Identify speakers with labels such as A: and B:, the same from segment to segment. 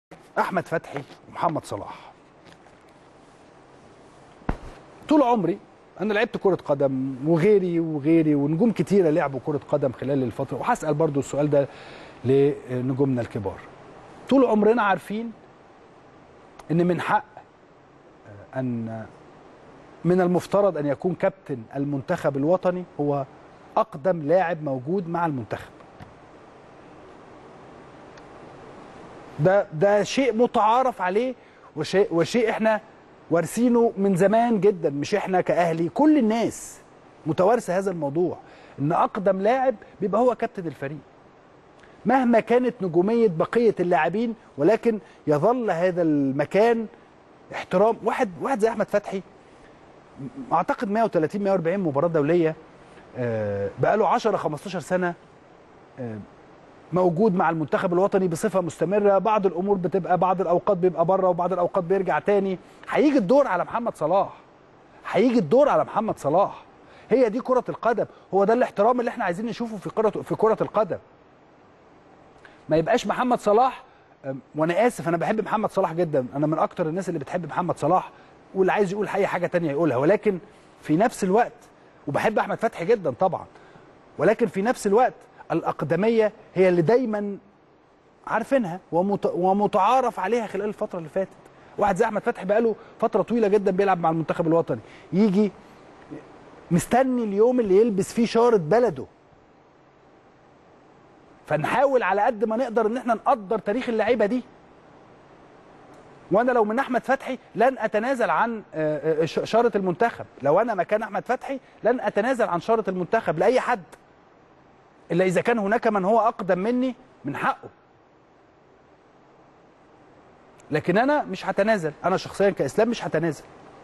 A: احمد فتحي ومحمد صلاح طول عمري انا لعبت كره قدم وغيري وغيري ونجوم كتيره لعبوا كره قدم خلال الفتره وهسال برضو السؤال ده لنجومنا الكبار طول عمرنا عارفين ان من حق ان من المفترض ان يكون كابتن المنتخب الوطني هو اقدم لاعب موجود مع المنتخب ده ده شيء متعارف عليه وشيء وشيء احنا وارثينه من زمان جدا مش احنا كاهلي كل الناس متوارثه هذا الموضوع ان اقدم لاعب بيبقى هو كابتن الفريق مهما كانت نجوميه بقيه اللاعبين ولكن يظل هذا المكان احترام واحد واحد زي احمد فتحي اعتقد 130 140 مباراه دوليه بقاله 10 15 سنه موجود مع المنتخب الوطني بصفه مستمره بعض الامور بتبقى بعض الاوقات بيبقى بره وبعض الاوقات بيرجع تاني هيجي الدور على محمد صلاح هيجي الدور على محمد صلاح هي دي كره القدم هو ده الاحترام اللي احنا عايزين نشوفه في كره في كره القدم ما يبقاش محمد صلاح وانا اسف انا بحب محمد صلاح جدا انا من اكتر الناس اللي بتحب محمد صلاح واللي عايز يقول اي حاجه تانية يقولها ولكن في نفس الوقت وبحب احمد فتحي جدا طبعا ولكن في نفس الوقت الأقدمية هي اللي دايما عارفينها ومتعارف عليها خلال الفترة اللي فاتت واحد زي أحمد فتحي بقاله فترة طويلة جدا بيلعب مع المنتخب الوطني يجي مستني اليوم اللي يلبس فيه شارة بلده فنحاول على قد ما نقدر ان احنا نقدر تاريخ اللعيبه دي وانا لو من احمد فتحي لن اتنازل عن شاره المنتخب لو انا مكان احمد فتحي لن اتنازل عن شاره المنتخب لاي حد الا اذا كان هناك من هو اقدم مني من حقه لكن انا مش هتنازل انا شخصيا كاسلام مش هتنازل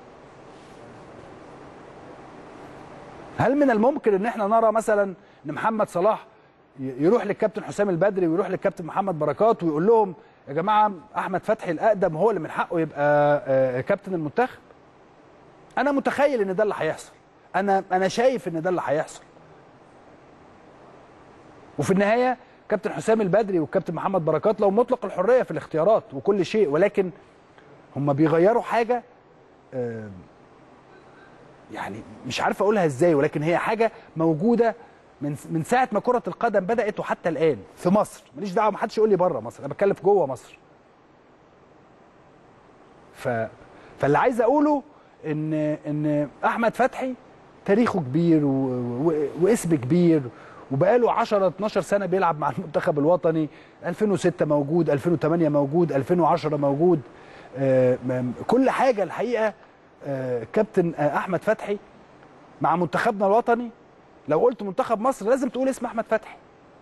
A: هل من الممكن ان احنا نرى مثلا ان محمد صلاح يروح للكابتن حسام البدري ويروح للكابتن محمد بركات ويقول لهم يا جماعه احمد فتحي الاقدم هو اللي من حقه يبقى كابتن المنتخب انا متخيل ان ده اللي هيحصل انا انا شايف ان ده اللي هيحصل وفي النهايه كابتن حسام البدري والكابتن محمد بركات لو مطلق الحريه في الاختيارات وكل شيء ولكن هم بيغيروا حاجه يعني مش عارف اقولها ازاي ولكن هي حاجه موجوده من من ساعه ما كره القدم بدات وحتى الان في مصر ماليش دعوه ما حدش يقول لي بره مصر انا بتكلم في جوه مصر ف فاللي عايز اقوله ان ان احمد فتحي تاريخه كبير و... و... واسم كبير وبقاله 10 12 سنه بيلعب مع المنتخب الوطني 2006 موجود 2008 موجود 2010 موجود كل حاجه الحقيقه كابتن احمد فتحي مع منتخبنا الوطني لو قلت منتخب مصر لازم تقول اسم احمد فتحي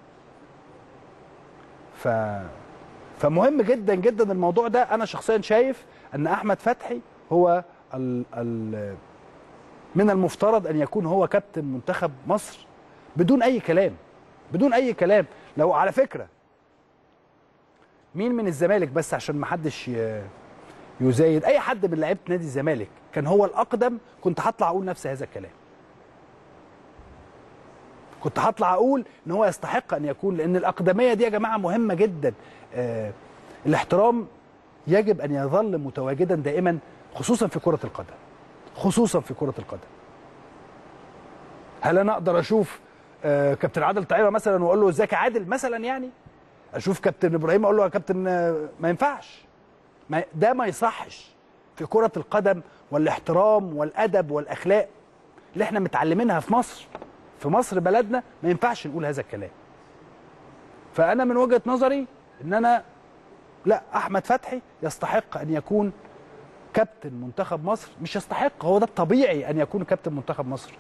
A: ف فمهم جدا جدا الموضوع ده انا شخصيا شايف ان احمد فتحي هو ال... ال... من المفترض ان يكون هو كابتن منتخب مصر بدون اي كلام بدون اي كلام لو على فكره مين من الزمالك بس عشان ما حدش يزايد اي حد من لعيبه نادي الزمالك كان هو الاقدم كنت هطلع اقول نفس هذا الكلام كنت هطلع اقول ان هو يستحق ان يكون لان الاقدميه دي يا جماعه مهمه جدا آه الاحترام يجب ان يظل متواجدا دائما خصوصا في كره القدم خصوصا في كره القدم هل انا اقدر اشوف آه كابتن عادل طعيمه مثلا واقول له ازيك يا عادل مثلا يعني اشوف كابتن ابراهيم اقول له يا كابتن آه ما ينفعش ما ده ما يصحش في كره القدم والاحترام والادب والاخلاق اللي احنا متعلمينها في مصر في مصر بلدنا ما ينفعش نقول هذا الكلام فانا من وجهه نظري ان انا لا احمد فتحي يستحق ان يكون كابتن منتخب مصر مش يستحق هو ده الطبيعي ان يكون كابتن منتخب مصر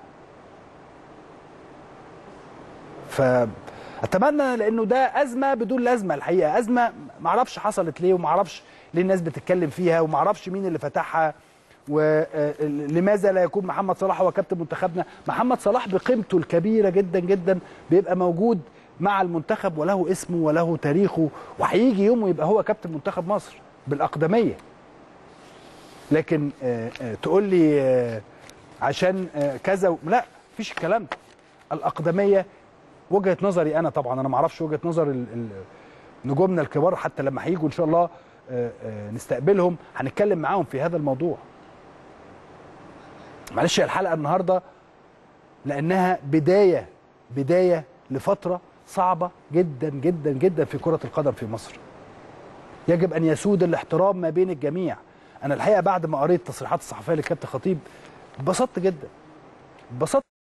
A: فاتمنى لانه ده ازمه بدون لازمه الحقيقه ازمه ما اعرفش حصلت ليه وما اعرفش ليه الناس بتتكلم فيها وما اعرفش مين اللي فتحها ولماذا لا يكون محمد صلاح هو كابتن منتخبنا محمد صلاح بقيمته الكبيره جدا جدا بيبقى موجود مع المنتخب وله اسمه وله تاريخه وهيجي يوم ويبقى هو كابتن منتخب مصر بالاقدميه لكن تقول لي عشان كذا لا مفيش الكلام ده الاقدميه وجهه نظري انا طبعا انا ما اعرفش وجهه نظر نجومنا الكبار حتى لما هيجوا ان شاء الله آه، آه، نستقبلهم هنتكلم معاهم في هذا الموضوع معلش هي الحلقه النهارده لانها بدايه بدايه لفتره صعبه جدا جدا جدا في كره القدم في مصر يجب ان يسود الاحترام ما بين الجميع انا الحقيقه بعد ما قريت تصريحات الصحفيه للكابتن خطيب اتبسطت جدا اتبسطت